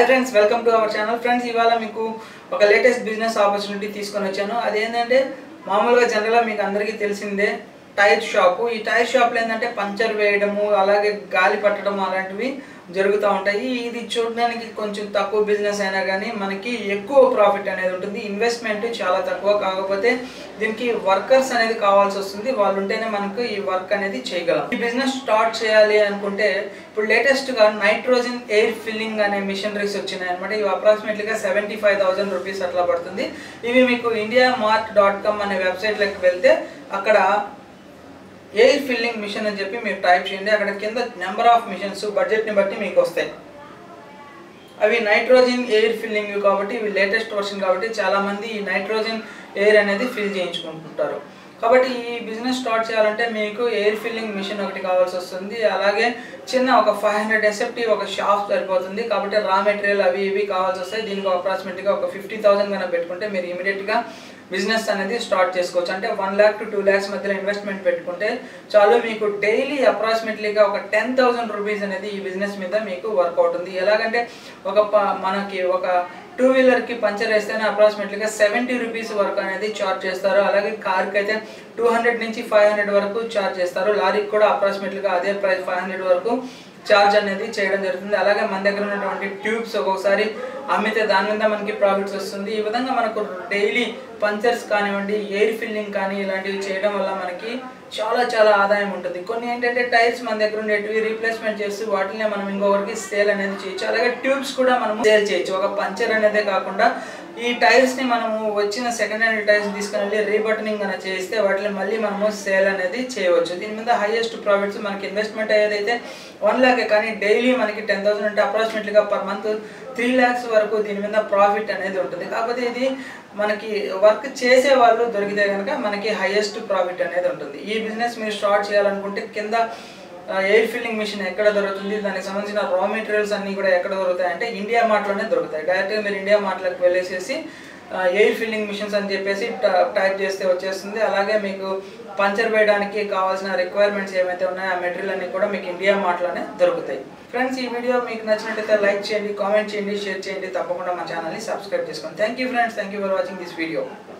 hi friends welcome to our channel friends ఇవాళ మీకు ఒక లేటెస్ట్ బిజినెస్ ఆపర్చునిటీ తీసుకొని వచ్చాను అదేంటంటే మామూలుగా జనరల్గా మీకు అందరికీ తెలిసిందే టైర్ షాపు ఈ టైర్ షాప్లో ఏంటంటే పంచర్ వేయడము అలాగే గాలి పట్టడం అలాంటివి జరుగుతూ ఉంటాయి ఇది చూడడానికి కొంచెం తక్కువ బిజినెస్ అయినా కానీ మనకి ఎక్కువ ప్రాఫిట్ అనేది ఉంటుంది ఇన్వెస్ట్మెంట్ చాలా తక్కువ కాకపోతే దీనికి వర్కర్స్ అనేది కావాల్సి వస్తుంది వాళ్ళు ఉంటేనే మనకు ఈ వర్క్ అనేది చేయగలం ఈ బిజినెస్ స్టార్ట్ చేయాలి అనుకుంటే ఇప్పుడు లేటెస్ట్గా నైట్రోజన్ ఎయిర్ ఫిల్లింగ్ అనే మిషనరీస్ వచ్చినాయి అనమాట ఇవి అప్రాక్సిమేట్లీగా సెవెంటీ ఫైవ్ థౌసండ్ రూపీస్ అట్లా పడుతుంది ఇవి మీకు ఇండియా మార్ట్ డాట్ కామ్ అనే వెబ్సైట్లోకి వెళ్తే అక్కడ ఎయిర్ ఫిల్లింగ్ మిషన్ అని చెప్పి మీరు టైప్ చేయండి అక్కడ కింద నెంబర్ ఆఫ్ మిషన్స్ బడ్జెట్ని బట్టి మీకు వస్తాయి అవి నైట్రోజన్ ఎయిర్ ఫిల్లింగ్ కాబట్టి ఇవి లేటెస్ట్ వర్షన్ కాబట్టి చాలామంది ఈ నైట్రోజన్ ఎయిర్ అనేది ఫిల్ చేయించుకుంటుంటారు కాబట్టి ఈ బిజినెస్ స్టార్ట్ చేయాలంటే మీకు ఎయిర్ ఫిల్లింగ్ మిషన్ ఒకటి కావాల్సి వస్తుంది అలాగే చిన్న ఒక ఫైవ్ హండ్రెడ్ ఎస్ఎఫ్టీ ఒక షాప్ సరిపోతుంది కాబట్టి రా మెటీరియల్ అవి ఇవి కావాల్సి వస్తాయి దీనికి అప్రాక్సిమేట్గా ఒక ఫిఫ్టీ థౌసండ్ కన్నా పెట్టుకుంటే మీరు ఇమీడియట్గా బిజినెస్ అనేది స్టార్ట్ చేసుకోవచ్చు అంటే one lakh to two lakhs మధ్యలో ఇన్వెస్ట్మెంట్ పెట్టుకుంటే చాలు మీకు డైలీ అప్రాక్సిమేట్లీగా ఒక టెన్ థౌసండ్ రూపీస్ అనేది ఈ బిజినెస్ మీద మీకు వర్క్ అవుతుంది ఎలాగంటే ఒక ప- మనకి ఒక టూ వీలర్కి పంచర్ వేస్తేనే అప్రాక్సిమేట్లీగా సెవెంటీ రూపీస్ వరకు అనేది చార్జ్ చేస్తారు అలాగే కార్కి అయితే టూ హండ్రెడ్ నుంచి ఫైవ్ హండ్రెడ్ వరకు చార్జ్ చేస్తారు లారీకి కూడా అప్రాక్సిమేట్లీగా అదే ప్రైస్ ఫైవ్ హండ్రెడ్ వరకు చార్జ్ అనేది చేయడం జరుగుతుంది అలాగే మన దగ్గర ఉన్నటువంటి ట్యూబ్స్ ఒక్కొక్కసారి అమ్మితే దాని మీద మనకి ప్రాఫిట్స్ వస్తుంది ఈ విధంగా మనకు డైలీ పంచర్స్ కానివ్వండి ఎయిర్ ఫిల్లింగ్ కానీ ఇలాంటివి చేయడం వల్ల మనకి చాలా చాలా ఆదాయం ఉంటుంది కొన్ని ఏంటంటే టైర్స్ మన దగ్గర ఉండేటివి రీప్లేస్మెంట్ చేసి వాటిని మనం ఇంకొకరికి సేల్ అనేది చేయొచ్చు అలాగే ట్యూబ్స్ కూడా మనం సేల్ చేయొచ్చు ఒక పంచర్ అనేదే కాకుండా ఈ టైర్స్ ని మనము వచ్చిన సెకండ్ హ్యాండ్ టైర్స్ తీసుకుని వెళ్ళి రీబటనింగ్ అనేది చేస్తే వాటిని మళ్ళీ మనము సేల్ అనేది చేయవచ్చు దీని మీద హైయెస్ట్ ప్రాఫిట్స్ మనకి ఇన్వెస్ట్మెంట్ అయ్యేదైతే వన్ ల్యాక్ కానీ డైలీ మనకి టెన్ థౌసండ్ అంటే అప్రాక్సిమేట్లీగా పర్ మంత్ త్రీ ల్యాక్స్ వరకు దీని మీద ప్రాఫిట్ అనేది ఉంటుంది కాకపోతే ఇది మనకి వర్క్ చేసే వాళ్ళు దొరికితే కనుక మనకి హైయెస్ట్ ప్రాఫిట్ అనేది ఉంటుంది ఈ బిజినెస్ మీరు స్టార్ట్ చేయాలనుకుంటే కింద ఎయిర్ ఫిల్లింగ్ మిషన్ ఎక్కడ దొరుకుతుంది దానికి సంబంధించిన రా మెటీరియల్స్ అన్ని కూడా ఎక్కడ దొరుకుతాయి అంటే ఇండియా మార్ట్లోనే దొరుకుతాయి డైరెక్ట్గా మీరు ఇండియా మార్ట్లోకి వెళ్ళేసేసి ఎయిర్ ఫిల్లింగ్ మిషన్స్ అని చెప్పేసి టైప్ చేస్తే వచ్చేస్తుంది అలాగే మీకు పంచర్ వేయడానికి కావాల్సిన రిక్వైర్మెంట్స్ ఏమైతే ఉన్నాయో ఆ మెటీరియల్ అన్ని కూడా మీకు ఇండియా మార్ట్లోనే దొరుకుతాయి ఫ్రెండ్స్ ఈ వీడియో మీకు నచ్చినట్టయితే లైక్ చేయండి కామెంట్ చేయండి షేర్ చేయండి తప్పకుండా మా ఛానల్ని సబ్స్క్రైబ్ చేసుకోండి thank you friends thank you for watching this video